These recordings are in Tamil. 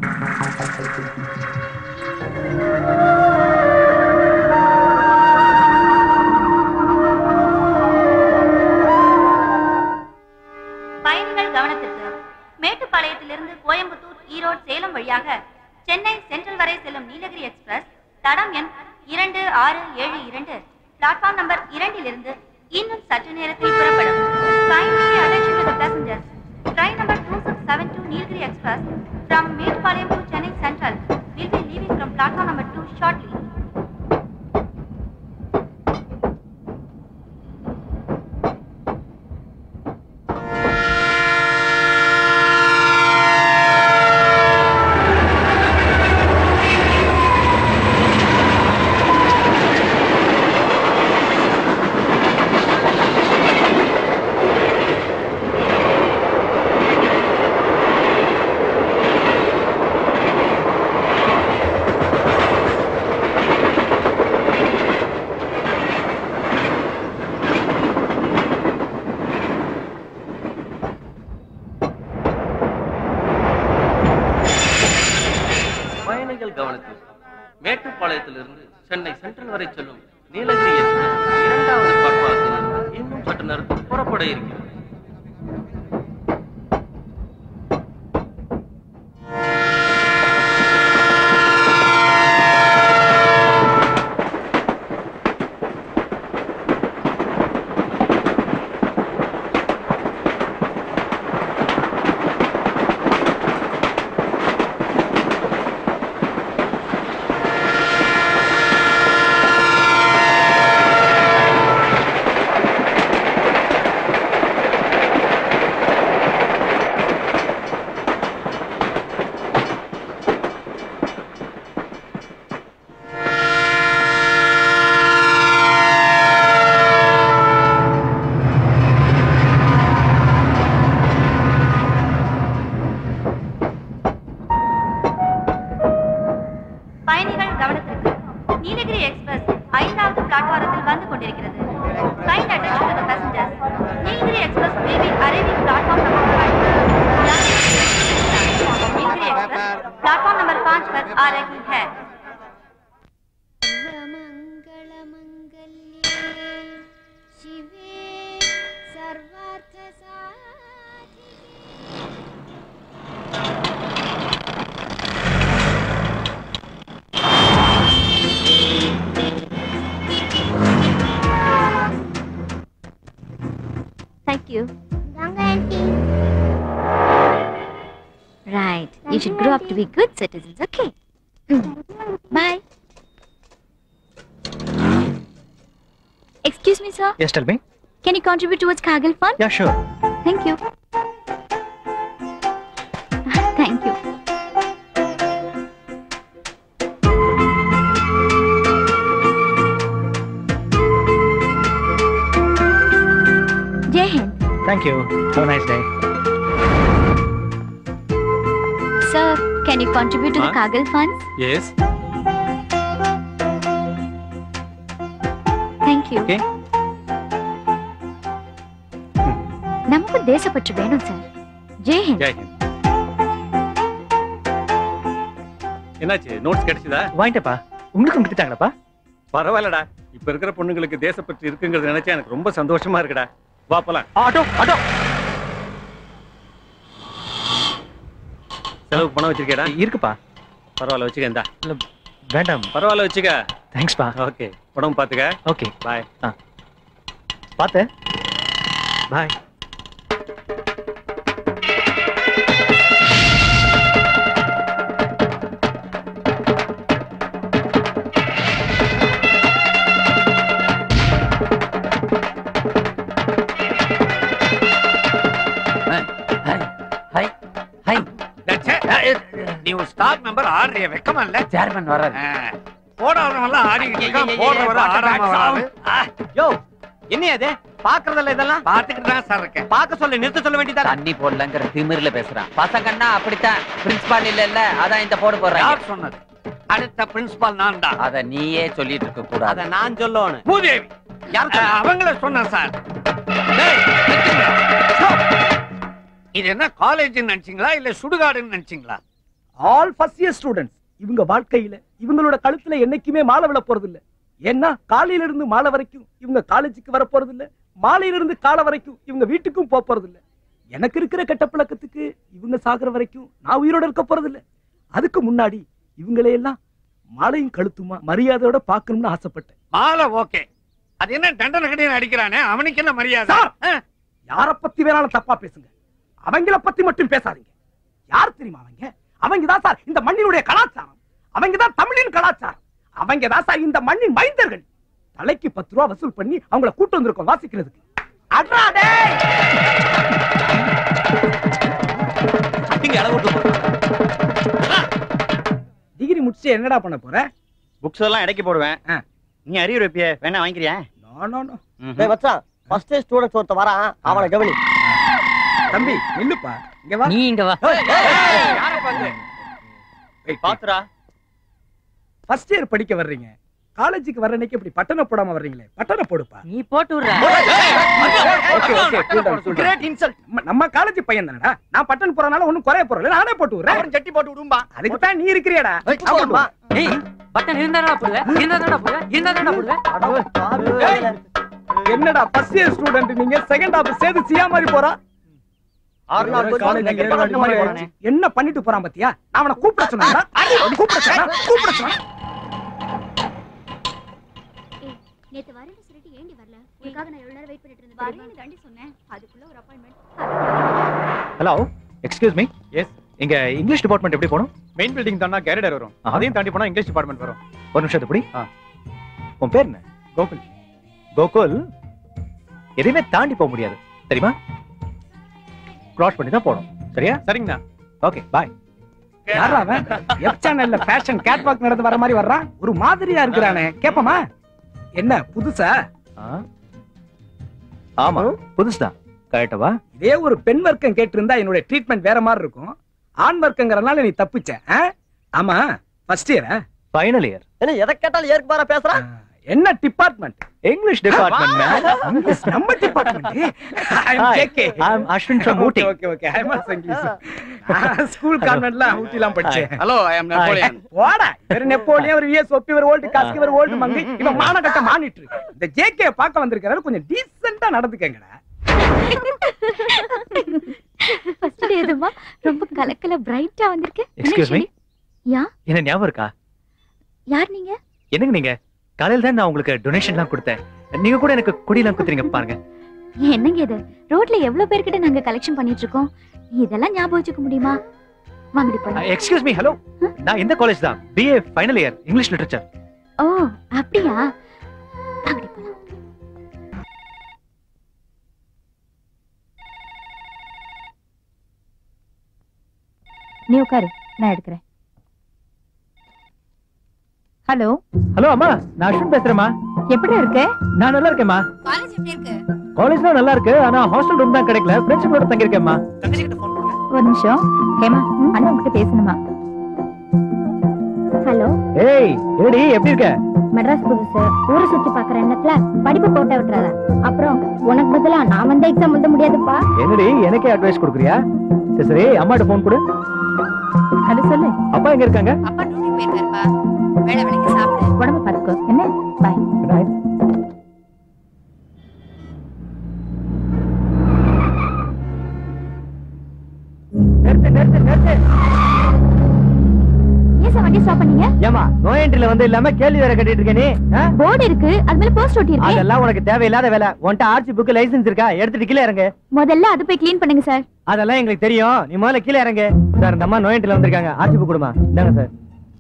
பயணிகள் கவனத்திற்கு மேட்டுப்பாளையத்திலிருந்து கோயம்புத்தூர் ஈரோடு சேலம் வழியாக சென்னை சென்ட்ரல் வரை செல்லும் நீலகிரி எக்ஸ்பிரஸ் தடம் எண் இரண்டு ஆறு ஏழு இரண்டு பிளாட்ஃபார்ம் நம்பர் இரண்டிலிருந்து இன்னும் சற்று நேரத்தில் புறப்படும் Kindly attention to the passengers. Train number 2672 Nilgiri Express from Mettupalayam to Chennai Central will be leaving from platform number 2 shortly. பயணிகள் கவனத்தில் மேட்டுப்பாளையத்திலிருந்து சென்னை சென்ட்ரல் வரை செல்லும் நீலகிரி எக்ஸ்பிரஸ் இரண்டாவது பிளாட்பாரத்திலிருந்து இன்னும் சற்று நேரத்தில் புறப்பட இருக்கிறது பயணிகள் கவனத்திற்கு நீலகிரி எக்ஸ்பிரஸ் ஐந்தாவது பிளாட்பாரத்தில் வந்து கொண்டிருக்கிறது Kind attention to the passengers. Nilgiri express will be arriving platform number 5. Nilgiri express platform number 5 पर आ रही है सर्वमङ्गलमङ्गल्ये शिवे सर्वार्थसाधिके Thank you. இந்தாங்க aunty Right. You should grow up to be good citizens, okay? Mm. Bye. Excuse me, sir. Yes, tell me. Can you contribute towards Kaggle Fund? Yeah, sure. Thank you. Thank you. Jai Hind. Thank you. Have a nice day. Sir, can you contribute to the Huh? Kaggle funds? Yes Thank you. Okay. நமக்கு தேசப்பற்று வேணும் சார் ஜெய் ஹிந்த் ஜெய் ஹிந்த் என்னாச்சு நோட்ஸ் கிடைச்சதா வாங்கிட்டப்பா உங்களுக்கு கொடுத்துட்டாங்களாப்பா பரவாயில்லடா இப்ப இருக்கிற பொண்ணுங்களுக்கு தேசப்பற்று இருக்குங்கிறத நினைச்சா எனக்கு ரொம்ப சந்தோஷமா இருக்குடா வா போலாம் ஆட்டோ ஆட்டோ செலவுக்கு பணம் வச்சிருக்கேடா இருக்குப்பா பரவாயில்ல வச்சுக்க இந்தா இல்ல வேண்டாம் பரவாயில்ல வச்சுக்க தேங்க்ஸ்ப்பா ஓகே உடம்பு பாத்துக்க ஓகே பாய் பார்த்து பாய் ನೀವು ಸ್ಟಾಫ್ ಮೆಂಬರ್ ಆಡ್ರಿ வெக்கமல்ல சேர்மன் வர்றாரு போடாதவன்லாம் ஆடிக்கிட்டு இருக்கான் போடுறவர ஆடாம வராது யோ என்ன அது பாக்குறதுல இதெல்லாம் பாத்துக்கிட்டு தான் சார் இருக்கேன் பாக்க சொல்லு நிறுத்த சொல்ல வேண்டியதா தண்ணி போடலங்கிற திமிர்ல பேசுறான் பசங்கன்னா அப்படித்தான் பிரின்சிபால் இல்ல இல்ல அதான் இந்த போடு போடுறாங்க யார் சொன்னது அடுத்த பிரின்சிபால் நான் தான் அத நீயே சொல்லிட்டு இருக்க கூடாது அத நான் சொல்லணும் பூதேவி யார் அவங்கள சொன்னேன் சார் டேய், நிறுத்துங்க. Stop. இது என்ன காலேஜ் நினைச்சீங்களா இல்ல சுடுகாடுன்னு நினைச்சீங்களா ஆல் ஃபர்ஸ்ட் இயர் ஸ்டூடெண்ட்ஸ் இவங்க வாழ்க்கையில இவங்களோட கழுத்துல என்னைக்குமே மாலை விழ போறது இல்ல ஏன்னா காலையில இருந்து மாலை வரைக்கும் இவங்க காலேஜுக்கு வர போறது இல்ல மாலையில இருந்து காலை வரைக்கும் இவங்க வீட்டுக்கும் போக போறது இல்ல எனக்கு இருக்கிற கெட்ட பழக்கத்துக்கு இவங்க சாகுற வரைக்கும் நான் உயிரோட இருக்க போறது இல்ல அதுக்கு முன்னாடி இவங்களே எல்லாம் மாலையும் கழுத்துமா மரியாதையோட பார்க்கணும்னு ஆசைப்பட்டேன் மாலை ஓகே அது என்ன தண்டனை கடையில் அடிக்கிறானே அவனுக்கு என்ன மரியாதை சார்! ஆ? யார பத்தி வேணாலும் தப்பா பேசுங்க அவங்கள பத்தி மட்டும் பேசாதீங்க யார் தெரியுமா அவங்க அவங்க தான் சார் இந்த மண்ணினுடைய கலாச்சாரம் அவங்க தான் தமிழின் கலாச்சாரம் அவங்க தான் சார் இந்த மண்ணின் மைந்தர்கள் தலைக்கு பத்து ரூபா வசூல் பண்ணி அவங்கள கூட்டு வந்திருக்கோம் வாசிக்கிறதுக்கு அட்ரா டேய்! இங்க அளவுக்கு டிகிரி முடிச்சு என்னடா பண்ண போற புக்ஸ் எல்லாம் இடைக்கு போடுவேன் ஆ. நீ அறிவு வைப்பிய வேணா வாங்கிக்கிறியா நோ நோ நோ டேய் மச்சான் ஃபர்ஸ்ட் ஸ்டூடண்ட்ஸ் ஒருத்த வரான் அவனை கவனி தம்பி நில்லுப்பா இங்க வா நீ இங்க வா யார பாக்குற பாத்துடா ஃபர்ஸ்ட் இயர் படிக்க வர்றீங்க காலேஜுக்கு வர அன்னைக்கு இப்படி பட்டனை போடாம வர்றீங்களே பட்டனை போடுப்பா நீ போட்டு விடுற okay okay cool down, cool down. Great insult நம்ம- நம்ம காலேஜ் பையன் தானடா நான் பட்டன் போறனால ஒண்ணும் குறைய போறல நானே போட்டு விடுறேன் அவன் சட்டி போட்டு விடும்பா அதுக்கு தான் நீ இருக்கிறியடா ஏய், நான் போட்டு போடும்பா. ஏய் பட்டன் இருந்தாடா போடுவேன் இருந்தாடா போடுவேன் இருந்தாடா போடுவேன் அட பாவி வேலை. விடுறேன். என்னடா ஃபர்ஸ்ட் இயர் ஸ்டூடெண்ட் நீங்க செகண்ட் ஹாஃப் சேது சியா மாதிரி போறா ஆறு நாள் போய் காலேஜ் கெட்ட பழக்கம் மாதிரி போறானே. என்ன பண்ணிட்டு போறான் பாத்தியா நான் அவனை கூப்பிட சொன்னா கூப்பிட சொன்னா கூப்பிட சொன்னா நேத்து வரேன்னு சொல்லிட்டு ஏண்டி வரல உனக்காக நான் எவ்வளவு நேரம் வெயிட் பண்ணிட்டு இருந்தேன் வரேன்னு தாண்டி சொன்னேன் அதுக்குள்ள ஒரு appointment hello excuse me yes இங்க இங்கிலீஷ் டிபார்ட்மெண்ட் எப்படி போகணும் மெயின் பில்டிங் தானா கேரடர் வரும் ஆஹா. அதையும் தாண்டி போனா இங்கிலீஷ் டிபார்ட்மெண்ட் வரும் ஒரு நிமிஷம் எப்படி ஆ. உன் பேர் என்ன கோகுல் கோகுல் எதையுமே தாண்டி போக முடியாது தெரியுமா கிராஸ் பண்ணி தான் போகணும் சரியா சரிங்கண்ணா ஓகே பாய் யாரா அவன் எஃப் சேனல்ல ஃபேஷன் கேட்வாக் நடந்து வர மாதிரி வர்றான் ஒரு மாதிரியா இருக்கிறானே கேப்பமா என்ன புதுசா ஆமா புதுசுதான் கரெக்டவா இதே ஒரு பெண் வர்க்கம் கேட்டிருந்தா என்னோட ட்ரீட்மெண்ட் வேற மாதிரி இருக்கும் ஆண் வர்க்கங்கறனால நீ தப்பிச்ச ஆ? ஆமா ஃபர்ஸ்ட் இயரா ஃபைனல் இயர் என்ன எதை கேட்டாலும் ஏற்கு பாரா பேசுறான் என்ன டிபார்ட்மெண்ட் இங்கிலீஷ் டிபார்ட்மெண்ட் மேன் நம்ம department I am Hi, JK I'm Ashwin from Ooty. Okay okay I am also English school கான்வென்ட்ல ஊட்டிலாம் படிச்சேன் ஹலோ ஐ அம் நெப்போலியன் போடா இவர் நெப்போலியன் ஒரு விஎஸ் ஒப்பி ஒரு ஓல்டு காஸ்கி ஒரு ஓல்டு மங்கி இவன் மானகட்ட மானிட்டு இந்த ஜேகே பார்க்க வந்திருக்காரு கொஞ்சம் டீசென்ட்டா நடந்துக்கங்கடா ஃபர்ஸ்ட் டே எதுமா ரொம்ப கலக்கல பிரைட்டா வந்திருக்க எக்ஸ்கியூஸ் மீ யா என்ன ஞாபகம் இருக்கா யார் நீங்க என்னங்க நீங்க காலையில தான் நான் உங்களுக்கு டொனேஷன்லாம் கொடுத்தேன் நீங்க கூட எனக்கு குடியெல்லாம் குத்துறீங்க பாருங்க என்னங்க இது ரோட்ல எவ்வளவு பேர்கிட்ட நாங்க கலெக்ஷன் பண்ணிட்டு இருக்கோம் இதெல்லாம் ஞாபகம் வச்சுக்க முடியுமா வாங்கடி போலாம் எக்ஸ்கியூஸ் மீ ஹலோ நான் இந்த காலேஜ் தான் BA final year English literature ஓ அப்படியா வாங்கடி போலாம் நீ உட்காரு நான் எடுக்கிறேன் ஹலோ ஹலோ அம்மா நான் அஸ்வின் பேசுறேம்மா எப்படி இருக்க நான் நல்லா இருக்கேம்மா காலேஜ் எப்படி இருக்கு காலேஜ்லாம் நல்லா இருக்கு ஆனா ஹாஸ்டல் ரூம் தான் கிடைக்கல ஃப்ரெண்ட்ஸுங்களோட தங்கியிருக்கேம்மா ஒரு நிமிஷம் ஹேமா அண்ணா உங்ககிட்ட பேசணுமா ஹலோ ஏய் ஏடி எப்படி இருக்க மெட்ராஸ் புதுசு ஊரை சுத்தி பாக்குற எண்ணத்துல படிப்பு போட்ட விட்டுறாத அப்புறம் உனக்கு பதிலா நான் வந்த எக்ஸாம் எழுத முடியாதுப்பா என்னடி எனக்கே அட்வைஸ் கொடுக்குறியா சரி சரி அம்மாட்ட ஃபோன் கொடு அது சொல்லு அப்பா எங்க இருக்காங்க அப்பா டியூட்டி போயிருக்காருப்பா வேலை வேலைக்கு சாப்பிடு உடம்ப பாத்துக்கோ என்ன பாய் Good night. நிறுத்து நிறுத்து நிறுத்து ஏன் சார் வண்டி ஸ்டாப் பண்ணீங்க ஏமா நோய் என்ட்ரில வந்து இல்லாம கேள்வி வேற கட்டிட்டு இருக்க நீ ஆ? போர்டு இருக்கு அது மேல போஸ்ட் ஒட்டி இருக்கு அதெல்லாம் உனக்கு தேவையில்லாத வேலை உன்கிட்ட ஆர்சி புக் லைசென்ஸ் இருக்கா எடுத்துட்டு கீழே இறங்கு முதல்ல அது போய் க்ளீன் பண்ணுங்க சார் அதெல்லாம் எங்களுக்கு தெரியும் நீ முதல்ல கீழே இறங்கு சார் இந்த அம்மா நோய் என்ட்ரில வந்திருக்காங்க ஆர்சி புக் கொடுமா இந்தாங்க சார்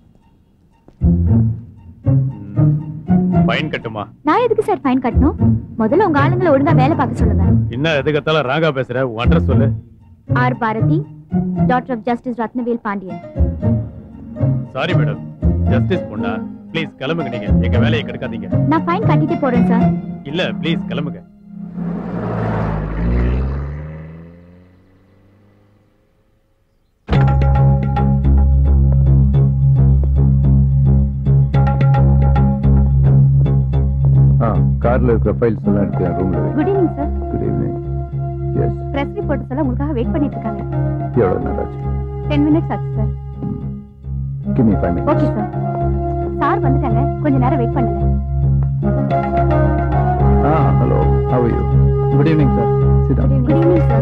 ஃபைன் கட்டுமா நான் எதுக்கு சார் ஃபைன் கட்டணும் முதல்ல உங்க ஆளுங்களை ஒழுங்கா வேலை பார்க்க சொல்லுங்க என்ன எதுக்கத்தால ராங்கா பேசுற உன் அட்ரஸ் சொல்லு R Bharathi daughter of justice Ratnavel Pandian sorry madam justice பொண்ணா ப்ளீஸ் கிளம்புங்க நீங்க எங்க வேலையை கெடுக்காதீங்க நான் ஃபைன் கட்டிட்டு போறேன் சார் இல்ல ப்ளீஸ் கிளம்புங்க கார்ல இருக்கிற ஃபைல்ஸ் எல்லாம் எடுத்து ரூம்ல வை good evening sir good evening yes press reports எல்லாம் உங்களுக்காக வெயிட் பண்ணிட்டு இருக்காங்க எவ்வளவு நேரம் ஆச்சு டென் மினிட்ஸ் ஆச்சு sir give me five minutes okay sir sir வந்துட்டாங்க கொஞ்ச நேரம் வெயிட் பண்ணுங்க ah hello how are you good evening sir sit good evening sir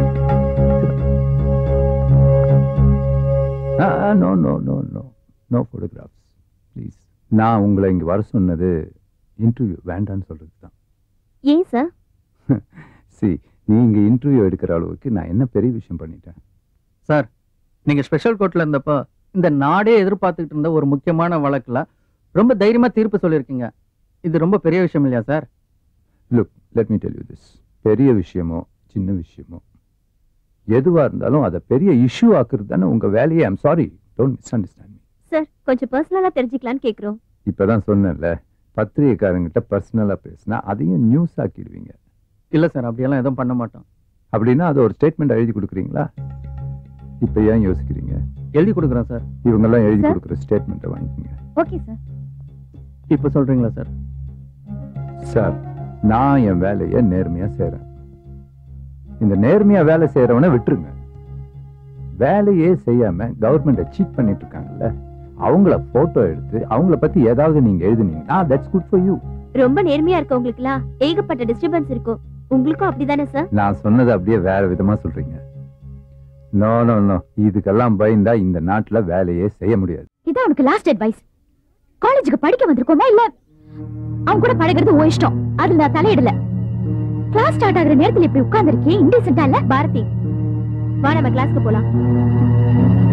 ah no no no no no photographs please நான் உங்களை இங்கே வர சொன்னது இன்டர்வியூ வேண்டான்னு சொல்றது தான் ஏன் சார் சி நீங்க இன்டர்வியூ எடுக்கிற அளவுக்கு நான் என்ன பெரிய விஷயம் பண்ணிட்டேன் சார் நீங்க ஸ்பெஷல் கோர்ட்ல இருந்தப்ப இந்த நாடே எதிர்பார்த்துக்கிட்டு இருந்த ஒரு முக்கியமான வழக்குல ரொம்ப தைரியமா தீர்ப்பு சொல்லியிருக்கீங்க இது ரொம்ப பெரிய விஷயம் இல்லையா sir look let me tell you this பெரிய விஷயமோ சின்ன விஷயமோ எதுவா இருந்தாலும் அதை பெரிய இஷ்யூ ஆக்குறது தானே உங்க வேலையே I'm sorry don't misunderstand me sir கொஞ்சம் பர்சனலா தெரிஞ்சுக்கலாம்னு கேக்குறோம் இப்பதான் சொன்னேன்ல பத்திரிகைக்காரங்கிட்ட பர்சனலா பேசினா அதையும் நியூஸ் ஆக்கிடுவீங்க இல்ல சார் அப்படியெல்லாம் எதுவும் பண்ண மாட்டோம் அப்படின்னா அதை ஒரு ஸ்டேட்மெண்ட் எழுதி கொடுக்குறீங்களா இப்ப ஏன் யோசிக்கிறீங்க எழுதி கொடுக்குறேன் சார் இவங்கெல்லாம் எழுதி Sir? கொடுக்குற ஸ்டேட்மெண்ட்டை வாங்கிக்கோங்க ஓகே சார் இப்போ சொல்றீங்களா சார் சார் நான் என் வேலையை நேர்மையா செய்றேன் இந்த நேர்மையா வேலை செய்யறவனை விட்டுருங்க வேலையே செய்யாம கவர்மெண்ட்டை சீட் பண்ணிட்டு இருக்காங்கல்ல அவங்கள போட்டோ எடுத்து அவங்கள பத்தி ஏதாவது நீங்க எழுதுனீங்கன்னா தட்ஸ் குட் ஃபார் யூ ரொம்ப நேர்மையா இருக்கவங்களுக்குலாம் ஏகப்பட்ட டிஸ்டர்பன்ஸ் இருக்கும் உங்களுக்கும் அப்படிதானே சார் நான் சொன்னதை அப்படியே வேற விதமா சொல்றீங்க நோ நோ நோ இதுக்கெல்லாம் பயந்தா இந்த நாட்டுல வேலையே செய்ய முடியாது இதான் உனக்கு லாஸ்ட் அட்வைஸ் காலேஜுக்கு படிக்க வந்திருக்கோமா இல்ல அவன் கூட பழகிறது ஓ இஷ்டம் அதுல நான் தலையிடல கிளாஸ் ஸ்டார்ட் ஆகுற நேரத்துல இப்படி உட்கார்ந்திருக்கே இன்டெசென்டா இல்ல பாரதி வா நம்ம கிளாஸ்க்கு போலாம்